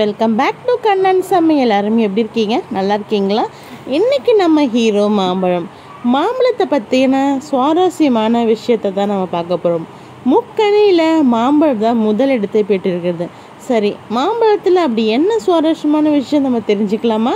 welcome back to Kannan சமையல் எல்லாரும் எப்படி இருக்கீங்க நல்லா இருக்கீங்களா இன்றைக்கி நம்ம ஹீரோ மாம்பழம் மாம்பழத்தை பற்றின சுவாரஸ்யமான விஷயத்தை தான் நம்ம பார்க்க போகிறோம் முக்கணியில் மாம்பழம் தான் முதலிடத்தை பெற்றிருக்கிறது சரி மாம்பழத்தில் அப்படி என்ன சுவாரஸ்யமான விஷயம் நம்ம தெரிஞ்சுக்கலாமா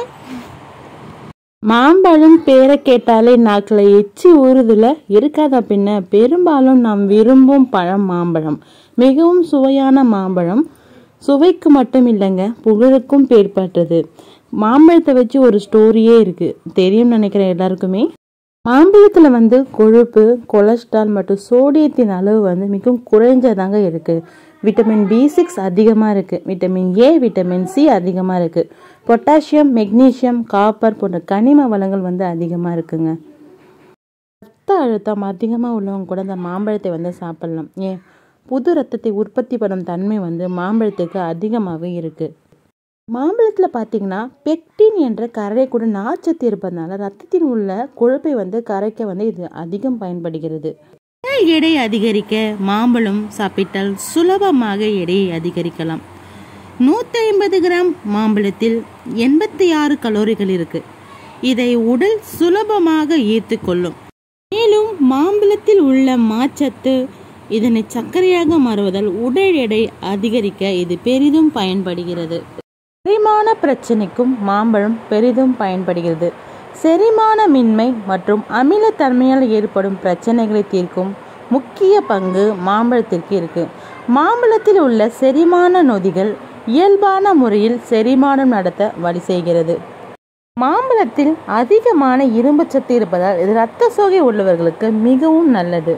மாம்பழம் பேரை கேட்டாலே நாக்கில் எச்சி ஊறுதுல இருக்காதா பின்ன பெரும்பாலும் நாம் விரும்பும் பழம் மாம்பழம் மிகவும் சுவையான மாம்பழம் சுவைக்கு மட்டும் இல்லைங்க புகழுக்கும் பேர் பெற்றது மாம்பழத்தை வச்சு ஒரு ஸ்டோரியே இருக்கு தெரியும் நினைக்கிறேன் எல்லாருக்குமே மாம்பழத்தில் வந்து கொழுப்பு கொலஸ்ட்ரால் மற்றும் சோடியத்தின் அளவு வந்து மிகவும் குறைஞ்சதாங்க இருக்குது விட்டமின் பி சிக்ஸ் அதிகமாக இருக்குது விட்டமின் ஏ விட்டமின் சி அதிகமாக இருக்குது பொட்டாசியம் மெக்னீசியம் காப்பர் போன்ற கனிம வளங்கள் வந்து அதிகமாக இருக்குங்க ரத்த அழுத்தம் அதிகமாக உள்ளவங்க கூட இந்த மாம்பழத்தை வந்து சாப்பிடலாம் ஏன் புது ரத்தத்தை உற்பத்தி பண்ணும் தன்மை வந்து மாம்பழத்துக்கு அதிகமாகவே இருக்குது மாம்பழத்தில் பார்த்தீங்கன்னா பெக்டின் என்ற கரை கூட நார்ச்சத்து இருப்பதனால ரத்தத்தில் உள்ள கொழுப்பை வந்து கரைக்க வந்து இது அதிகம் பயன்படுகிறது உடல் எடை அதிகரிக்க மாம்பழம் சாப்பிட்டால் சுலபமாக எடையை அதிகரிக்கலாம் நூற்றி ஐம்பது கிராம் மாம்பழத்தில் எண்பத்தி ஆறு கலோரிகள் இருக்கு இதை உடல் சுலபமாக ஈர்த்து கொள்ளும் மேலும் மாம்பழத்தில் உள்ள மாச்சத்து இதனை சர்க்கரையாக மாறுவதால் உடல் எடை அதிகரிக்க இது பெரிதும் பயன்படுகிறது செரிமான பிரச்சனைக்கும் மாம்பழம் பெரிதும் பயன்படுகிறது செரிமானமின்மை மற்றும் அமிலத்தன்மையால் ஏற்படும் பிரச்சனைகளை தீர்க்கும் முக்கிய பங்கு மாம்பழத்திற்கு இருக்கு மாம்பழத்தில் உள்ள செரிமான நொதிகள் இயல்பான முறையில் செரிமானம் நடத்த வழி செய்கிறது மாம்பழத்தில் அதிகமான இரும்பு சத்து இருப்பதால் இது இரத்த சோகை உள்ளவர்களுக்கு மிகவும் நல்லது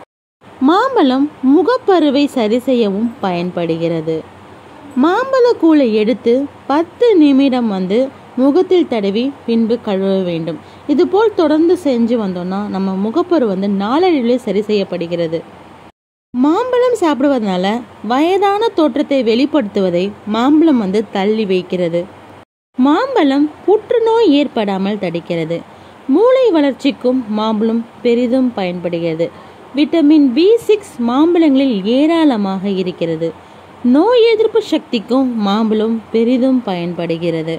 மாம்பழம் முகப்பருவை சரி செய்யவும் பயன்படுகிறது மாம்பழக்கூளை எடுத்து பத்து நிமிடம் வந்து முகத்தில் தடவி பின்பு கழுவ வேண்டும் இதுபோல் தொடர்ந்து செஞ்சு வந்தோம்னா நம்ம முகப்பரு வந்து நாளடைவிலே சரி செய்யப்படுகிறது மாம்பழம் சாப்பிடுவதனால வயதான தோற்றத்தை வெளிப்படுத்துவதை மாம்பழம் வந்து தள்ளி வைக்கிறது மாம்பழம் புற்றுநோய் ஏற்படாமல் தடுக்கிறது மூளை வளர்ச்சிக்கும் மாம்பழம் பெரிதும் பயன்படுகிறது விட்டமின் பி சிக்ஸ் மாம்பழங்களில் ஏராளமாக இருக்கிறது நோய் எதிர்ப்பு சக்திக்கும் மாம்பழம் பெரிதும் பயன்படுகிறது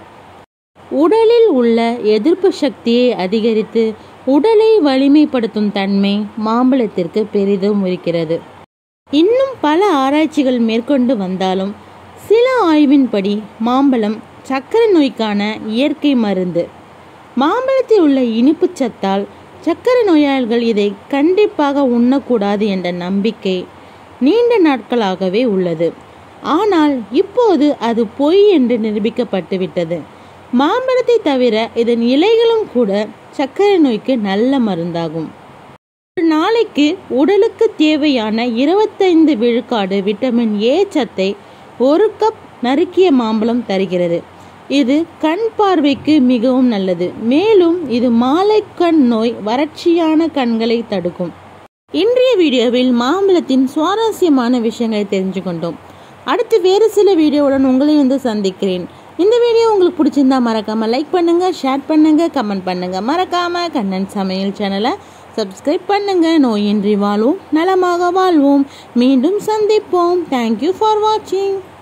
உடலில் உள்ள எதிர்ப்பு சக்தியை அதிகரித்து உடலை வலிமைப்படுத்தும் தன்மை மாம்பழத்திற்கு பெரிதும் இருக்கிறது இன்னும் பல ஆராய்ச்சிகள் மேற்கொண்டு வந்தாலும் சில ஆய்வின்படி மாம்பழம் சர்க்கரை நோய்க்கான இயற்கை மருந்து மாம்பழத்தில் உள்ள இனிப்பு சத்தால் சர்க்கரை நோயாளிகள் இதை கண்டிப்பாக உண்ணக்கூடாது என்ற நம்பிக்கை நீண்ட நாட்களாகவே உள்ளது ஆனால் இப்போது அது பொய் என்று நிரூபிக்கப்பட்டு விட்டது மாம்பழத்தை தவிர இதன் இலைகளும் கூட சர்க்கரை நோய்க்கு நல்ல மருந்தாகும் ஒரு நாளைக்கு உடலுக்கு தேவையான இருபத்தைந்து விழுக்காடு விட்டமின் ஏ சத்தை ஒரு கப் நறுக்கிய மாம்பழம் தருகிறது இது கண் பார்வைக்கு மிகவும் நல்லது மேலும் இது மாலை கண் நோய் வறட்சியான கண்களை தடுக்கும் இன்றைய வீடியோவில் மாம்பழத்தின் சுவாரஸ்யமான விஷயங்களை தெரிஞ்சு கொண்டோம் அடுத்து வேறு சில வீடியோவுடன் உங்களை வந்து சந்திக்கிறேன் இந்த வீடியோ உங்களுக்கு பிடிச்சிருந்தா மறக்காம லைக் பண்ணுங்க ஷேர் பண்ணுங்க கமெண்ட் பண்ணுங்க மறக்காம கண்ணன் சமையல் சேனலை சப்ஸ்கிரைப் பண்ணுங்க நோயின்றி வாழ்வோம் நலமாக வாழ்வோம் மீண்டும் சந்திப்போம் தேங்க்யூ ஃபார் வாட்சிங்